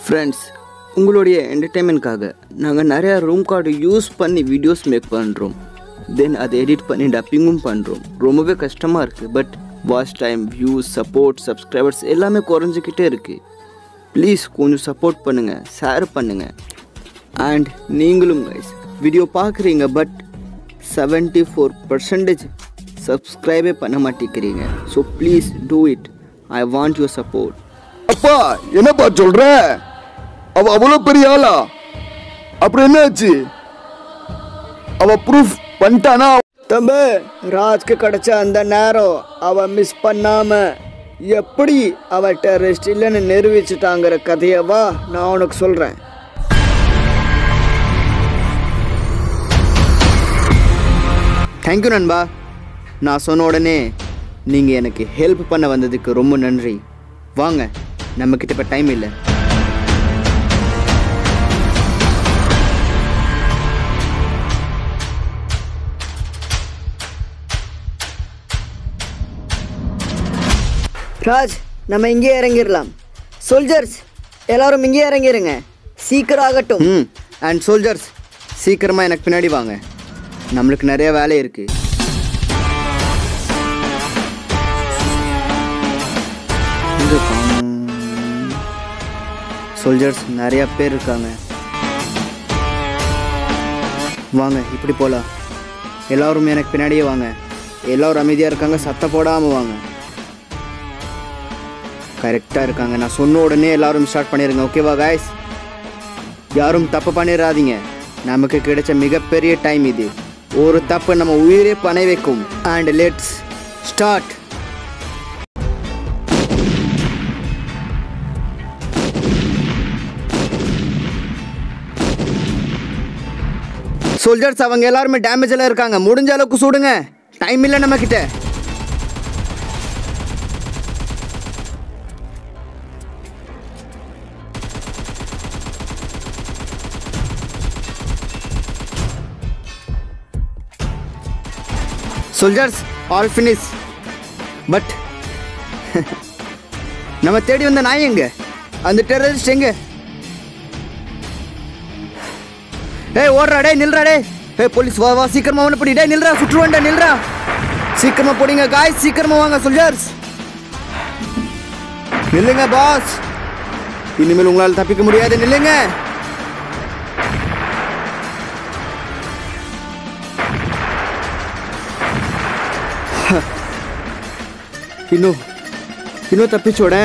Friends உங்களுடைய என்டர்டெயின்மெண்ட்காக நாங்கள் நிறையா ரூம் கார்டு யூஸ் பண்ணி வீடியோஸ் மேக் பண்ணுறோம் தென் அதை எடிட் பண்ணி டப்பிங்கும் பண்ணுறோம் ரொம்பவே கஷ்டமாக இருக்குது but watch time views support subscribers எல்லாமே குறைஞ்சிக்கிட்டே இருக்குது ப்ளீஸ் கொஞ்சம் சப்போர்ட் பண்ணுங்கள் ஷேர் பண்ணுங்கள் அண்ட் நீங்களும் கைஸ் வீடியோ பார்க்குறீங்க பட் செவன்ட்டி ஃபோர் பர்சன்டேஜ் சப்ஸ்கிரைபே பண்ண மாட்டேங்கிறீங்க so please do it I want your support அப்பா என்னப்பா சொல்ற அவ அவ்வளவு பெரிய ஆளா அப்புறம் என்னாச்சு அவ ப்ரூஃப் பண்ணிட்டானா தம்பி ராஜ்க்கு கிடைச்ச அந்த நேரம் அவ மிஸ் பண்ணாம எப்படி அவ டெரரிஸ்ட் இல்லைன்னு நிரூபிச்சுட்டாங்கிற கதையை வா நான் உனக்கு சொல்றேன் தேங்க்யூ நண்பா நான் சொன்ன உடனே நீங்கள் எனக்கு ஹெல்ப் பண்ண வந்ததுக்கு ரொம்ப நன்றி வாங்க நம்மக்கிட்ட இப்போ டைம் இல்லை ராஜ் நம்ம இங்கே இறங்கிடலாம் சோல்ஜர்ஸ் எல்லாரும் இங்கே இறங்கிருங்க சீக்கிரம் ஆகட்டும் ம் அண்ட் சோல்ஜர்ஸ் சீக்கிரமாக எனக்கு பின்னாடி வாங்க நம்மளுக்கு நிறைய வேலை இருக்கு சோல்ஜர்ஸ் நிறைய பேர் இருக்காங்க வாங்க இப்படி போகலாம் எல்லாரும் எனக்கு பின்னாடியே வாங்க எல்லாரும் அமைதியாக இருக்காங்க சத்தம் போடாமல் வாங்க கரெக்டாக இருக்காங்க நான் சொன்ன உடனே எல்லாரும் ஸ்டார்ட் பண்ணிடுங்க ஓகேவா காய்ஸ் யாரும் தப்பு பண்ணிடாதீங்க நமக்கு கிடைச்ச மிகப்பெரிய டைம் இது ஒரு தப்பு நம்ம உயிரே பணை வைக்கும் அண்ட் லெட்ஸ் ஸ்டார்ட் சோல்ஜர்ஸ் அவங்க எல்லாருமே டேமேஜில் இருக்காங்க முடிஞ்ச அளவுக்கு சுடுங்க டைம் இல்லை நம்ம கிட்ட சோல்ஜர்ஸ் ஆல் ஃபினிஷ் பட் நம்ம தேடி வந்த நாய் எங்க அந்த டெரரிஸ்ட் எங்க ஏய் ஓடுறா டேய் நில்றா டேய் ஏய் போலீஸ் வா வா சீக்கிரமா அவனை பிடி டேய் நில்றா சுற்றுவான்டா நில்றா சீக்கிரமா போடிங்க காய் சீக்கிரமா வாங்க சோல்ஜர்ஸ் நில்லுங்க பாஸ் இனிமேல் உங்களால் தப்பிக்க முடியாது நில்லுங்க இன்னும் இன்னும் தப்பிச்சோட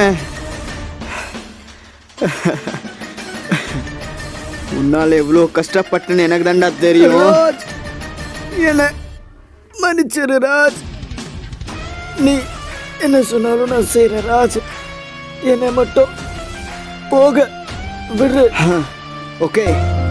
உன்னால் எவ்வளோ கஷ்டப்பட்டுன்னு எனக்கு தாண்டா தெரியும் என்ன மன்னிச்சிரு ராஜ் நீ என்ன சொன்னாலும் நான் செய்கிறேன் ராஜ் என்னை மட்டும் போக விடு ஓகே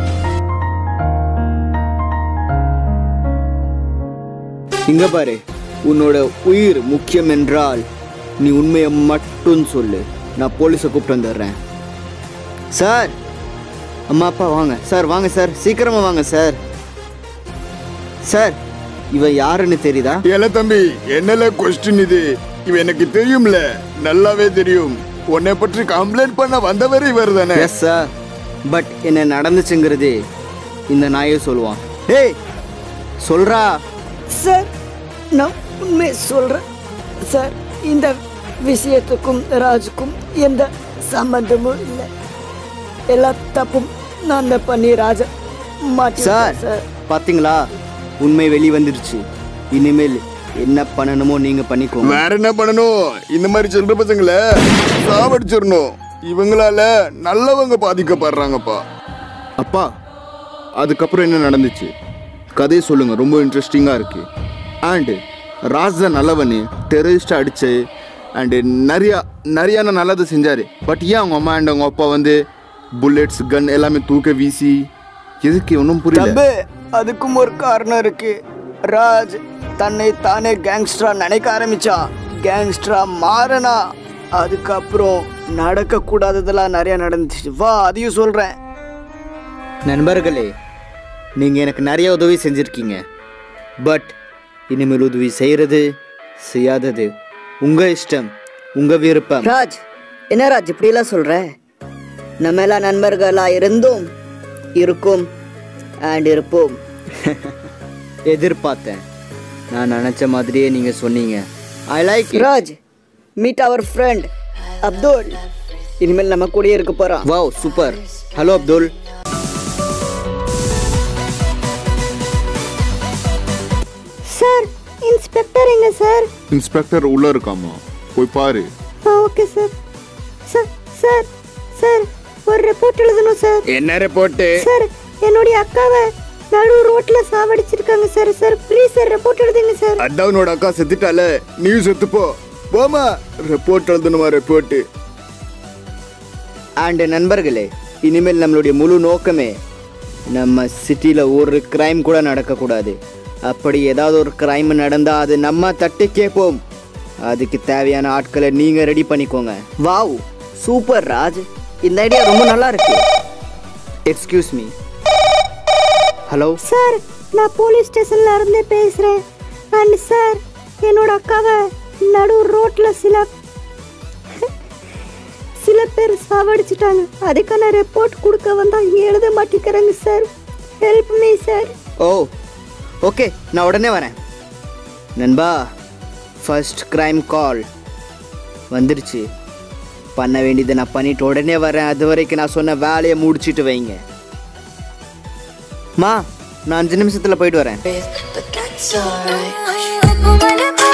இங்க பாரு உன்னோட உயிர் முக்கியம் என்றால் நீ உண்மையை மட்டும் சொல்லு நான் போலீஸை கூப்பிட்டு வந்துடுறேன் சார் அம்மா அப்பா வாங்க சார் வாங்க சார் சீக்கிரமா வாங்க சார் சார் இவன் யாருன்னு தெரியுதா ஏல தம்பி என்னல கொஸ்டின் இது இவ எனக்கு தெரியும்ல நல்லாவே தெரியும் உன்னை பற்றி கம்ப்ளைண்ட் பண்ண வந்தவர் இவர் தானே எஸ் சார் பட் என்ன நடந்துச்சுங்கிறது இந்த நாயே சொல்லுவான் ஏய் சொல்றா சார் நான் உண்மை சொல்கிறேன் சார் இந்த விஷயத்துக்கும் ராஜுக்கும் எந்த சம்பந்தமும் இல்லை எல்லா தப்பும் நான் தான் பண்ணி ராஜா மாட்டி சார் சார் பாத்தீங்களா உண்மை வெளி வந்துருச்சு இனிமேல் என்ன பண்ணணுமோ நீங்க பண்ணிக்கோங்க வேற என்ன பண்ணணும் இந்த மாதிரி சில்லற பசங்களை சாவடிச்சிடணும் இவங்களால நல்லவங்க பாதிக்கப்படுறாங்கப்பா அப்பா அதுக்கப்புறம் என்ன நடந்துச்சு கதையை சொல்லுங்க ரொம்ப இன்ட்ரெஸ்டிங்கா இருக்கு அண்டு ராஜ் தான் நல்லவனு டெரரிஸ்ட் அடிச்சு அண்டு நிறையா நிறையா நல்லது செஞ்சாரு பட் ஏன் அவங்க அம்மா அண்ட் அவங்க அப்பா வந்து புல்லெட்ஸ் கன் எல்லாமே தூக்க வீசி எதுக்கு ஒன்றும் புரியல தம்பி அதுக்கும் ஒரு காரணம் இருக்கு ராஜ் தன்னை தானே கேங்ஸ்டரா நினைக்க ஆரம்பிச்சான் கேங்ஸ்டரா மாறனா அதுக்கப்புறம் நடக்க கூடாததெல்லாம் நிறைய நடந்துச்சு வா அதையும் சொல்றேன் நண்பர்களே நீங்க எனக்கு நிறைய உதவி செஞ்சிருக்கீங்க பட் இனிமேல் உதவி செய்யறது செய்யாதது உங்க இஷ்டம் உங்க விருப்பம் ராஜ் என்ன ராஜ் இப்படியெல்லாம் சொல்ற நம்ம எல்லாம் நண்பர்களாக இருந்தோம் இருக்கும் அண்ட் இருப்போம் எதிர்பார்த்தேன் நான் நினச்ச மாதிரியே நீங்கள் சொன்னீங்க I like Raj meet our friend Abdul இனிமேல் நம்ம கூடயே இருக்க போறான் wow super hello Abdul sir inspector எங்க சார் இன்ஸ்பெக்டர் உள்ள இருக்காமா போய் பாரு okay sir sir sir sir ஒரு ரிப்போர்ட் எழுதணும் சார் என்ன ரிப்போர்ட்டு சார் என்னுடைய அக்காவை நடு ரோட்ல சாவடிச்சிருக்காங்க sir sir please sir report எழுதுங்க சார் அதான் உன்னோட அக்கா செத்துட்டால நீ செத்துப்போ போமா ரிப்போர்ட் எழுதணுமா ரிப்போர்ட்டு அண்ட் நண்பர்களே இனிமேல் நம்மளுடைய முழு நோக்கமே நம்ம சிட்டியில் ஒரு கிரைம் கூட நடக்கக்கூடாது அப்படி ஏதாவது ஒரு கிரைம் நடந்தால் அது நம்ம தட்டி கேட்போம் அதுக்கு தேவையான ஆட்களை நீங்கள் ரெடி பண்ணிக்கோங்க வாவ் சூப்பர் ராஜ் இந்த ஐடியா ரொம்ப நல்லா இருக்கு எக்ஸ்கியூஸ் மீ ஹலோ சார் நான் போலீஸ் ஸ்டேஷன்ல இருந்து பேசுறேன் அண்ட் சார் என்னோட அக்காவை நடு ரோட்ல சில சில பேர் சாவடிச்சிட்டாங்க அதுக்கான ரிப்போர்ட் கொடுக்க வந்தா எழுத மாட்டேங்கிறாங்க sir help me sir oh okay நான் உடனே வரேன் நண்பா ஃபர்ஸ்ட் கிரைம் கால் வந்துருச்சு பண்ண வேண்டியதை நான் பண்ணிட்டு உடனே வரேன் அது வரைக்கும் நான் சொன்ன வேலையை முடிச்சிட்டு வைங்க மா நான் அஞ்சு நிமிஷத்தில் போயிட்டு வரேன் but that's alright.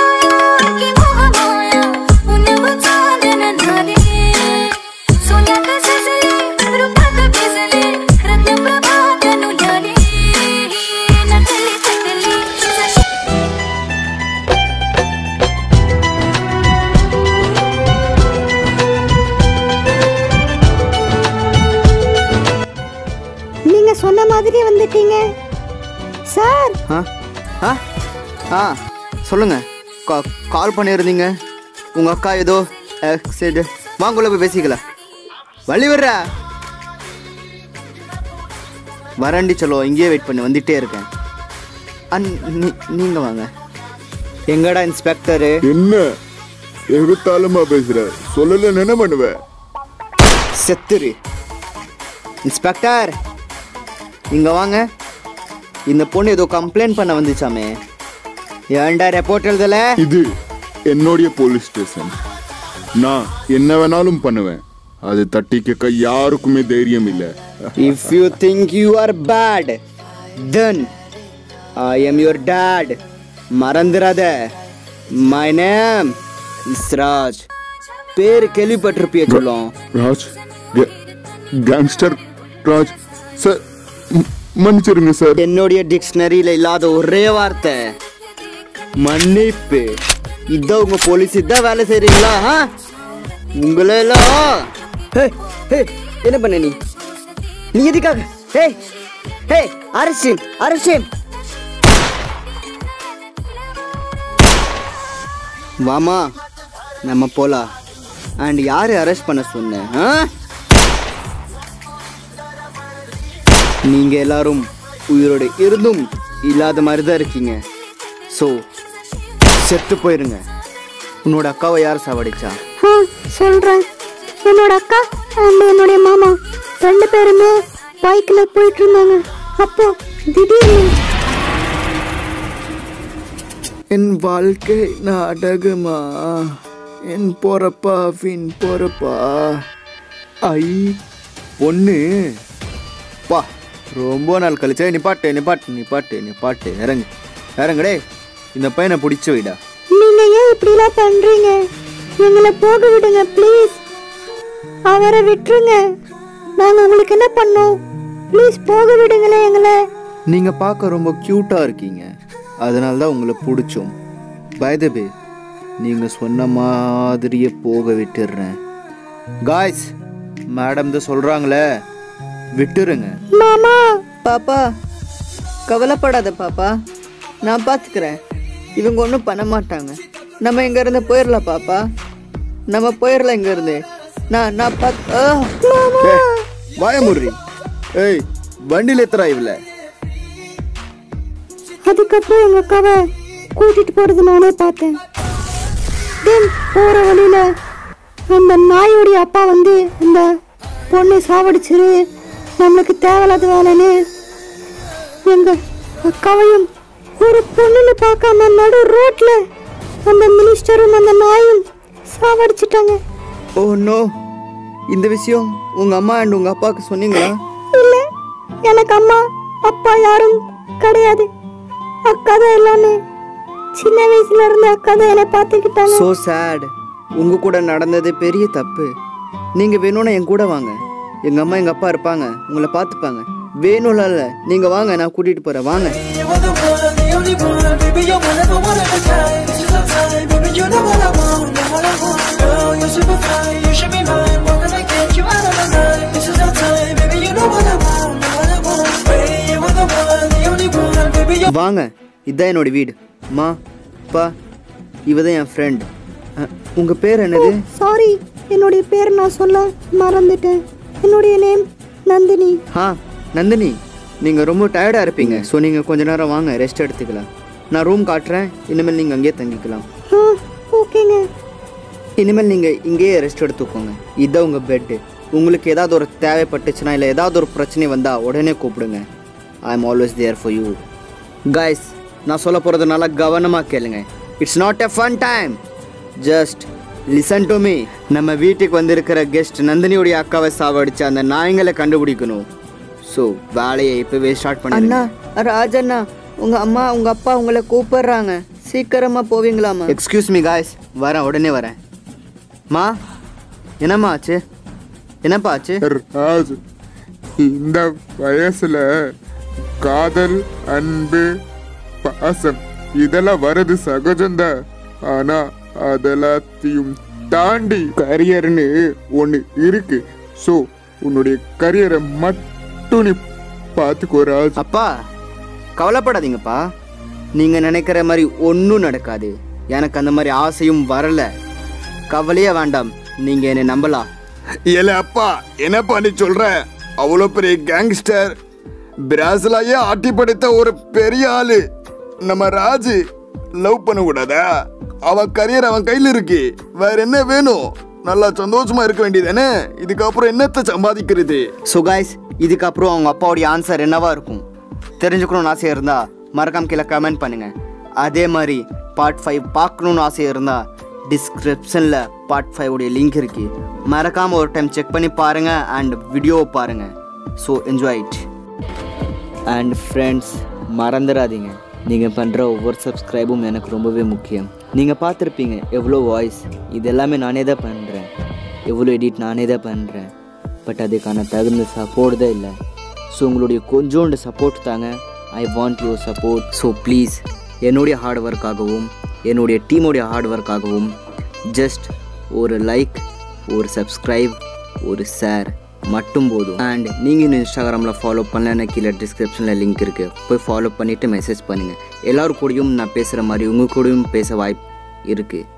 நீங்க சொன்ன மாதிரி வந்துட்டீங்க சார் ஆ ஆ ஆ சொல்லுங்க கா கால் பண்ணியிருந்தீங்க உங்கள் அக்கா ஏதோ சரி வாங்குள்ள போய் பேசிக்கலாம் வழி வர்றா வரண்டி சொல்லோ இங்கேயே வெயிட் பண்ணி வந்துட்டே இருக்கேன் அன் நீ நீங்கள் வாங்க எங்கடா இன்ஸ்பெக்டரு என்ன எகுத்தாலுமா பேசுற சொல்லல என்ன பண்ணுவ செத்துரு இன்ஸ்பெக்டர் இங்க வாங்க இந்த பொண்ணு ஏதோ கம்ப்ளைண்ட் பண்ண வந்துச்சாமே ஏன்டா ரிப்போர்ட் எழுதல இது என்னுடைய போலீஸ் ஸ்டேஷன் நான் என்ன வேணாலும் பண்ணுவேன் அது தட்டி கேட்க யாருக்குமே தைரியம் இல்லை if you think you are bad then I am your date மறந்துடாத மை நேம் இஸ்ராஜ் பேர் கேள்விப்பட்டிருப்பிய சொல்லும் Raj K- gangster Raj sir ம், மன்னிச்சிருங்க சார் என்னுடைய டிக்ஷனரியில இல்லாத ஒரே வார்த்தை மன்னிப்பு இதான் உங்க போலீஸ் இதான் வேலை செய்றீங்களா ஆ? உங்களே எல்லாம் ஹே ஹே என்ன பண்ண நீ நீ எதுக்காக ஹே ஹே அரசியல் அரசியல் வாமா நம்ம போலாம் அண்ட் யாரு அரெஸ்ட் பண்ண சொன்னேன் ஆ? நீங்க எல்லாரும் உயிரோட இருந்தும் இல்லாத மாதிரி தான் இருக்கீங்க ஸோ செத்து போயிருங்க உன்னோட அக்காவை யார் சாவடிச்சா ஆ சொல்றேன் என்னோட அக்கா அண்ட் என்னுடைய மாமா ரெண்டு பேருமே பைக்ல போயிட்டு இருந்தாங்க அப்போ திடீர்னு என் வாழ்க்கை நாடகமா என் போறப்பா பின் போறப்பா ஐ பொண்ணு பா ரொம்ப நாள் கழிச்சா நிப்பாட்டு நிப்பாட்டு நிப்பாட்டு நிப்பாட்டு இறங்கு இறங்குடே இந்த பையனை பிடிச்சி வைடா நீங்க ஏன் இப்படிலாம் பண்றீங்க எங்களை போக விடுங்க ப்ளீஸ் அவரை விட்டுருங்க நாங்க உங்களுக்கு என்ன பண்ணோம் ப்ளீஸ் போக விடுங்களேன் எங்களை நீங்க பார்க்க ரொம்ப கியூட்டா இருக்கீங்க அதனால தான் உங்களை பிடிச்சோம் பயதபே நீங்க சொன்ன மாதிரியே போக விட்டுடுறேன் காய்ஸ் மேடம் தான் சொல்றாங்களே விட்டுருங்க மாமா பாப்பா கவலைப்படாத பாப்பா நான் பார்த்துக்கிறேன் இவங்க ஒன்றும் பண்ண மாட்டாங்க நம்ம இங்க இருந்து போயிடலாம் பாப்பா நம்ம போயிடலாம் இங்க இருந்து நான் நான் பார்த்து வாயமுறி ஏய் வண்டியில் எத்தரா இவள அதுக்கப்புறம் எங்க அக்காவை கூட்டிட்டு போறது நானே பார்த்தேன் தென் போற வழியில அந்த நாயோடைய அப்பா வந்து அந்த பொண்ணை சாவடிச்சிரு நம்மளுக்கு தேவையில்லாத வேலைன்னு எங்க அக்காவையும் ஒரு பொண்ணுன்னு பார்க்காம நடு ரோட்ல அந்த மினிஸ்டரும் அந்த நாயும் சாவடிச்சிட்டாங்க ஓ நோ இந்த விஷயம் உங்கள் அம்மா அண்ட் உங்கள் அப்பாவுக்கு சொன்னீங்களா இல்ல எனக்கு அம்மா அப்பா யாரும் கிடையாது அக்கா தான் எல்லாமே சின்ன வயசுல இருந்து அக்கா தான் என்னை பார்த்துக்கிட்டாங்க ஸோ சேட் உங்கள் கூட நடந்தது பெரிய தப்பு நீங்கள் வேணும்னா என் கூட வாங்க எங்கள் அம்மா எங்கள் அப்பா இருப்பாங்க உங்களை பார்த்துப்பாங்க வேணும்ல இல்லை நீங்கள் வாங்க நான் கூட்டிகிட்டு போகிறேன் வாங்க You were the one, the only one, baby. You're one of a one of a kind. This is our time, baby. You know what I want, know what I want. Girl, you're super fine, you should be mine. More than I get you out of my mind. This is our time, baby. You know what I want, know what I want. Baby, you were the one, the only one, baby. You're வாங்க இதுதான் என்னோட வீடு அம்மா அப்பா இவ தான் என் friend உங்கள் பேர் என்னது சாரி என்னுடைய பேர் நான் சொல்ல மறந்துட்டேன் என்னுடைய நேம் நந்தினி ஆ நந்தினி நீங்கள் ரொம்ப டயர்டாக இருப்பீங்க ஸோ நீங்கள் கொஞ்ச நேரம் வாங்க ரெஸ்ட் எடுத்துக்கலாம் நான் ரூம் காட்டுறேன் இனிமேல் நீங்கள் அங்கேயே தங்கிக்கலாம் ஆ ஓகேங்க இனிமேல் நீங்கள் இங்கேயே ரெஸ்ட் எடுத்துக்கோங்க இதுதான் உங்கள் பெட்டு உங்களுக்கு ஏதாவது ஒரு தேவைப்பட்டுச்சுன்னா இல்லை ஏதாவது ஒரு பிரச்சனை வந்தால் உடனே கூப்பிடுங்க I am always there for you guys நான் சொல்ல போகிறது நல்லா கவனமாக கேளுங்க it's not a fun time just listen to me நம்ம வீட்டுக்கு வந்திருக்கிற கெஸ்ட் நந்தினியுடைய அக்காவை சாவடிச்சு அந்த நாய்ங்களை கண்டுபிடிக்கணும் ஸோ வேலையை இப்போவே ஸ்டார்ட் பண்ணி அண்ணா ராஜண்ணா உங்க அம்மா உங்க அப்பா உங்களை கூப்பிடுறாங்க சீக்கிரமா போவீங்களாமா எக்ஸ்கியூஸ் மீ காய்ஸ் வரேன் உடனே வரேன் மா என்னம்மா ஆச்சு என்னப்பா ஆச்சு ராஜ் இந்த வயசுல காதல் அன்பு பாசம் இதெல்லாம் வர்றது சகஜம்தான் ஆனா அதெல்லாத்தையும் தாண்டி கரியர்னு ஒண்ணு இருக்கு சோ உன்னுடைய கரியரை மட்டும் நீ பார்த்துக்கோ ராஜ் அப்பா கவலைப்படாதீங்கப்பா நீங்க நினைக்கிற மாதிரி ஒன்றும் நடக்காது எனக்கு அந்த மாதிரி ஆசையும் வரல கவலையே வேண்டாம் நீங்க என்னை நம்பலாம் ஏல அப்பா என்னப்பா நீ சொல்ற அவ்வளோ பெரிய கேங்ஸ்டர் பிராசிலாயே ஆட்டி படைத்த ஒரு பெரிய ஆளு நம்ம ராஜு லவ் பண்ண கூடாதா அவன் கரியர் அவன் கையில இருக்கு வேற என்ன வேணும் நல்லா சந்தோஷமா இருக்க வேண்டியதானே இதுக்கப்புறம் என்னத்தை சம்பாதிக்கிறது ஸோ காய்ஸ் இதுக்கப்புறம் அவங்க அப்பாவுடைய ஆன்சர் என்னவா இருக்கும் தெரிஞ்சுக்கணும்னு ஆசை இருந்தா மறக்காம கீழே கமெண்ட் பண்ணுங்க அதே மாதிரி பார்ட் ஃபைவ் பார்க்கணும்னு ஆசை இருந்தா டிஸ்கிரிப்ஷனில் பார்ட் ஃபைவ் உடைய லிங்க் இருக்கு மறக்காம ஒரு டைம் செக் பண்ணி பாருங்க அண்ட் வீடியோவை பாருங்க so enjoy it and friends மறந்துடாதீங்க நீங்கள் பண்ணுற ஒவ்வொரு சப்ஸ்கிரைபும் எனக்கு ரொம்பவே முக்கியம் நீங்கள் பார்த்துருப்பீங்க எவ்வளோ வாய்ஸ் இது எல்லாமே நானே தான் பண்ணுறேன் எவ்வளோ எடிட் நானே தான் பண்ணுறேன் பட் அதுக்கான தகுந்த சப்போர்ட் தான் இல்லை ஸோ உங்களுடைய கொஞ்சோண்டு சப்போர்ட் தாங்க I want your support so please என்னுடைய ஹார்ட் ஒர்க்காகவும் என்னுடைய டீமுடைய ஹார்ட் ஒர்க்காகவும் ஜஸ்ட் ஒரு லைக் ஒரு சப்ஸ்கிரைப் ஒரு ஷேர் மட்டும் போதும் அண்ட் நீங்கள் இன்னும் இன்ஸ்டாகிராமில் ஃபாலோ பண்ணலன்னா கீழே டிஸ்கிரிப்ஷனில் லிங்க் இருக்குது போய் ஃபாலோ பண்ணிவிட்டு மெசேஜ் பண்ணுங்கள் எல்லோரு கூடயும் நான் பேசுகிற மாதிரி உங்கள் கூடயும் பேச வாய்ப்பு இருக்குது